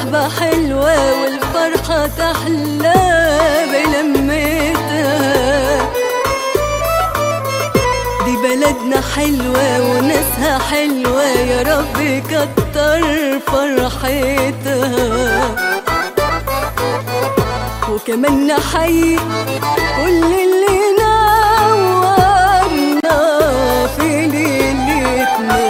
والغربة حلوة والفرحة تحلى بلمتها دي بلدنا حلوة وناسها حلوة يا رب كتر فرحتها وكمان نحيي كل اللي نورنا في ليلتنا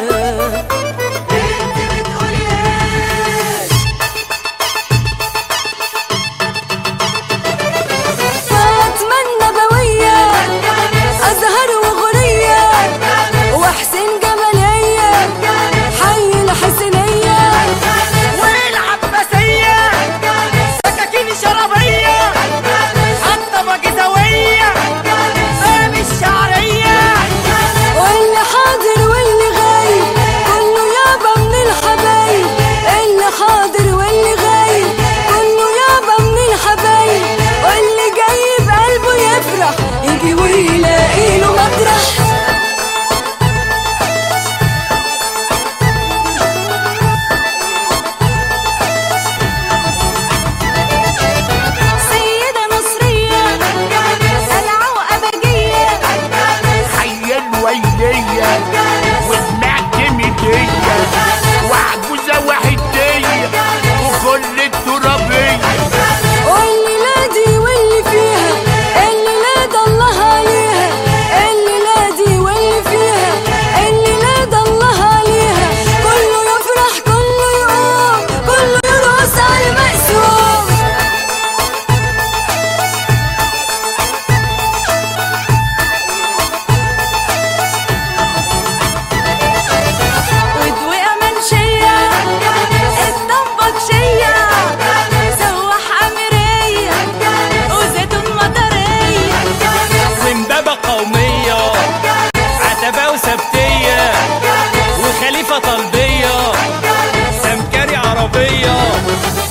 فاطمة النبوية أزهر وغرية وحسين جمالية حي الحسينية والعباسية سكاكين شرابية حتى بجزاوية باب الشعرية واللي حاضر واللي غايب كله يابا من الحبايب اللي حاضر واللي غايب كله يابا من الحبايب واللي جاي بقلبه يفرح يجي ويلاقي له مطرح سيدة مصرية قلعة وأبجية حي الويلية والمعتمدية وعجوزة وحدية وكل الترابية واللي دي واللي فيها اللي لا ده الله عليها اللي لا دي واللي فيها اللي لا ده الله عليها كله يفرح كله يقوم كله يرقص على المقسوم ودوقة منشية الطنبكشية سواح أميرية وزيتون مطرية ومبابة قومية عتبة وسبتية وخليفة طلبية سمكري عربية